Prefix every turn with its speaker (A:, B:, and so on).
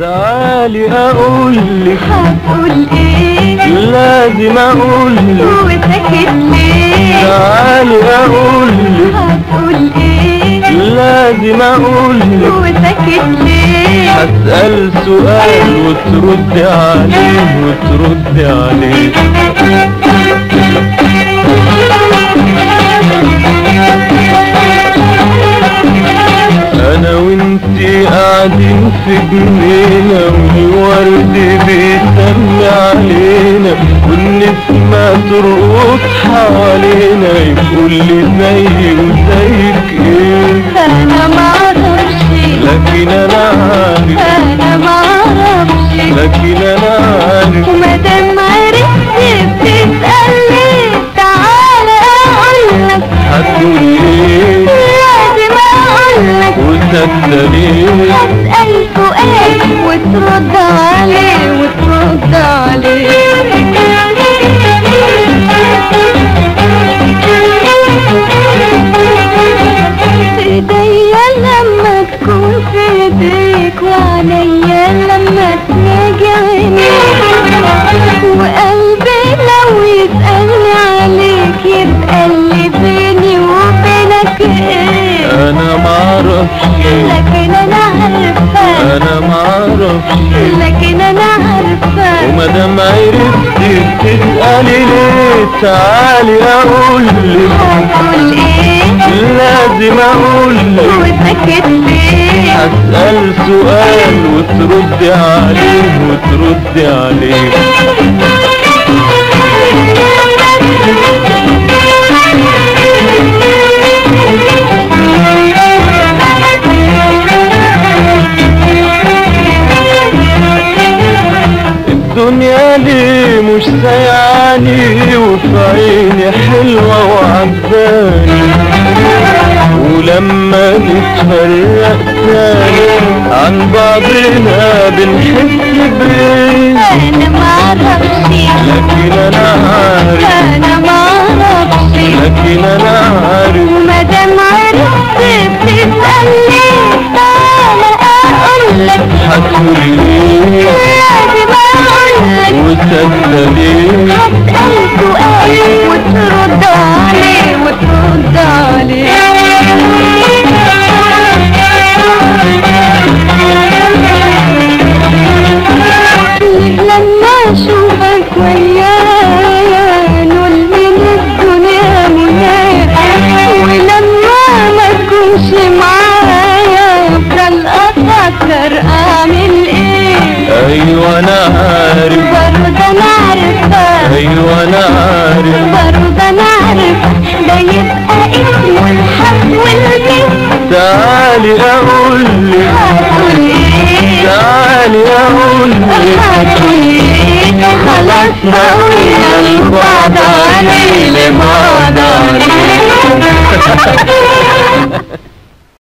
A: تعالي اقول لك
B: هتقول ايه
A: لازم اقول لك
B: وساكت ليه
A: تعالي اقول لك
B: هتقول ايه
A: لازم اقول لك
B: وساكت ليه
A: هسأل سؤال وترد عليه وترد عليه انا وانتي قاعدين في جنينة والورد بيسمي علينا والنسمة ترقص حوالينا يقول لي زي وزيك ايه
B: انا معرفش
A: لكن انا عارف
B: انا معرفش
A: لكن انا عارف
B: ومادام عرفت بتسألني تعالى اقولك
A: هتقول ايه
B: لازم اقولك
A: وتسألي
B: هسأل سؤال وترد عليه وترد عليه ايديا لما تكون في ايديك وعليا لما تناجي عينيك وقلبي لو يسألني عليك يبقى اللي بيني وبينك ايه
A: انا معرفش
B: لكن انا عارفة
A: انا معرفش
B: لكن انا عارفة
A: ومادام عرفتي بتسألي ليه تعالي اقول لك
B: هتقول ايه
A: لازم اقول لك
B: وسكت ليه
A: هسأل سؤال وترد عليه وترد عليه الدنيا ليه مش سايعاني وفي عيني حلوة وعجباني ولما نتفرق تاني عن بعضنا بنحس بايه
B: انا معرفش
A: لكن انا عارف
B: انا معرفش
A: لكن انا عارف
B: ومادام عرفت بتسألني تعالى اقولك
A: هتقولي ليه
B: لازم اقولك
A: وتسألي
B: هسأل سؤال وترد عليه وترد عليه لما اشوفك ويايا نقول من الدنيا منايا ولما ما تكونش معايا افضل افكر اعمل ايه
A: ايوه انا عارف
B: برضه انا عارفه
A: ايوه انا عارف
B: برضه انا عارفه ده يبقى اسمه الحب والمثل
A: تعالي اقول لك
B: هتقول ايه
A: تعالي اقول لك
B: هتقول ايه خلاص بقول لبعض عليه لبعض عليه